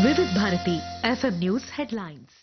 Vividh Bharati FM news headlines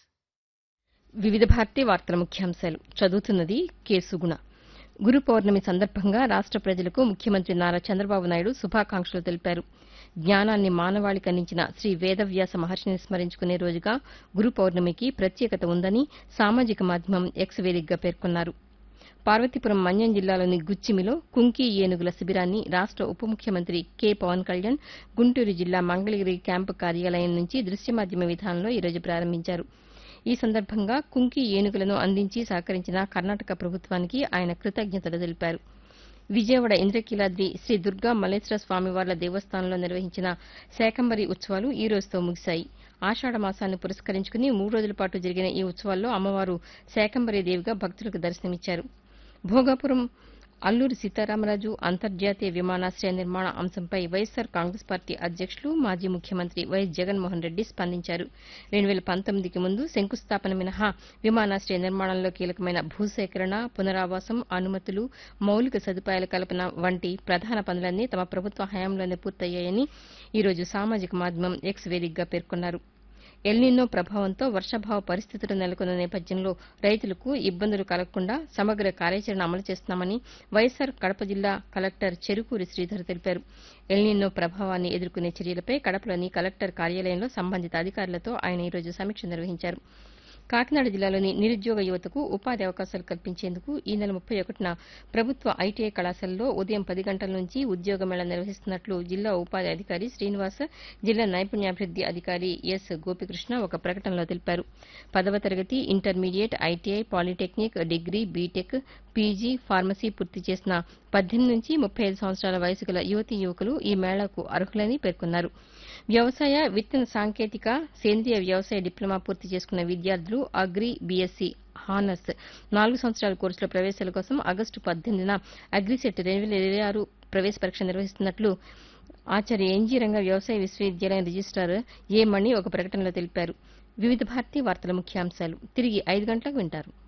Vividha Bharati వార్తల ముఖ్యాంశాలు చదువుతున్నది కె సుగుణ గురు పౌర్ణమి సందర్భంగా రాష్ట ప్రజలకు ముఖ్యమంత్రి నారా చంద్రబాబు నాయుడు శుభాకాంక్షలు తెలిపారు జ్ఞానాన్ని మానవాళికి అందించిన శ్రీ వేదవ్యాస మహర్షిని స్మరించుకునే రోజుగా గురు పౌర్ణమికి ప్రత్యేకత ఉందని సామాజిక మాధ్యమం ఎక్స్ వేదికగా పేర్కొన్నారు పార్వతీపురం మన్యం జిల్లాలోని గుచ్చిమిలో కుంకి ఏనుగుల శిబిరాన్ని రాష్ట ఉప ముఖ్యమంత్రి కె పవన్ కళ్యాణ్ గుంటూరు జిల్లా మంగళగిరి క్యాంపు కార్యాలయం నుంచి దృశ్య మాధ్యమ విధానంలో ఈరోజు ప్రారంభించారు ఈ సందర్భంగా కుంకి ఏనుగులను అందించి సహకరించిన కర్ణాటక ప్రభుత్వానికి ఆయన కృతజ్ఞతలు తెలిపారు విజయవాడ ఇంద్రకీలాద్రి శ్రీ దుర్గా మల్లేశ్వర స్వామివార్ల దేవస్థానంలో నిర్వహించిన శాకంబరి ఉత్సవాలు ఈ రోజుతో ముగిశాయి ఆషాఢ మాసాన్ని పురస్కరించుకుని మూడు రోజుల పాటు జరిగిన ఈ ఉత్సవాల్లో అమ్మవారు శాకంబరి దేవిగా భక్తులకు దర్శనమిచ్చారు భోగాపురం అల్లూరి సీతారామరాజు అంతర్జాతీయ విమానాశ్రయ నిర్మాణ అంశంపై వైఎస్సార్ కాంగ్రెస్ పార్టీ అధ్యక్షులు మాజీ ముఖ్యమంత్రి వైఎస్ జగన్మోహన్ రెడ్డి స్పందించారు రెండు వేల పంతొమ్మిదికి ముందు శంకుస్థాపన మినహా విమానాశ్రయ నిర్మాణంలో కీలకమైన భూసేకరణ పునరావాసం అనుమతులు మౌలిక సదుపాయాల కల్పన వంటి ప్రధాన పనులన్నీ తమ ప్రభుత్వ హయాంలోనే పూర్తయ్యాయని ఈరోజు సామాజిక మాధ్యమం ఎక్స్ వేదికగా పేర్కొన్నారు ఎల్నినో ప్రభావంతో వర్షాభావ పరిస్థితులు నెలకొన్న నేపథ్యంలో రైతులకు ఇబ్బందులు కలగకుండా సమగ్ర కార్యాచరణ అమలు చేస్తున్నామని వైఎస్సార్ కడప జిల్లా కలెక్టర్ చెరుకూరి శ్రీధర్ తెలిపారు ఎల్నినో ప్రభావాన్ని ఎదుర్కొనే చర్యలపై కడపలోని కలెక్టర్ కార్యాలయంలో సంబంధిత అధికారులతో ఆయన ఈరోజు సమీక్ష నిర్వహించారు కాకినాడ జిల్లాలోని నిరుద్యోగ యువతకు ఉపాధి అవకాశాలు కల్పించేందుకు ఈ నెల ముప్పై ఒకటిన ప్రభుత్వ ఐటీఐ కళాశాలలో ఉదయం పది గంటల నుంచి ఉద్యోగ మేళ నిర్వహిస్తున్నట్లు జిల్లా ఉపాధి అధికారి శ్రీనివాస్ జిల్లా నైపుణ్యాభివృద్ది అధికారి ఎస్ గోపికృష్ణ ఒక ప్రకటనలో తెలిపారు పదవ తరగతి intermediate ITI polytechnic degree BTech PG pharmacy పూర్తి చేసిన పద్దెనిమిది నుంచి ముప్పై ఐదు సంవత్సరాల వయసు గల యువతీ యువకులు ఈ మేళాకు అర్హులని పేర్కొన్నారు వ్యవసాయ విత్తన సాంకేతిక సేంద్రియ వ్యవసాయ డిప్లొమా పూర్తి చేసుకున్న విద్యార్థులు అగ్రి బీఎస్సీ హానర్స్ నాలుగు సంవత్సరాల కోర్సుల ప్రవేశాల కోసం ఆగస్టు పద్దెనిమిదిన అగ్రిసెట్ రెండు వేల ఇరవై ఆరు ప్రవేశ పరీక్ష నిర్వహిస్తున్నట్లు ఆచార్య ఎన్జీ రంగ వ్యవసాయ విశ్వవిద్యాలయం రిజిస్టార్ ఏ మణి ఒక ప్రకటనలో తెలిపారు వివిధ భారతి వార్తల ముఖ్యాంశాలు తిరిగి ఐదు గంటలకు వింటారు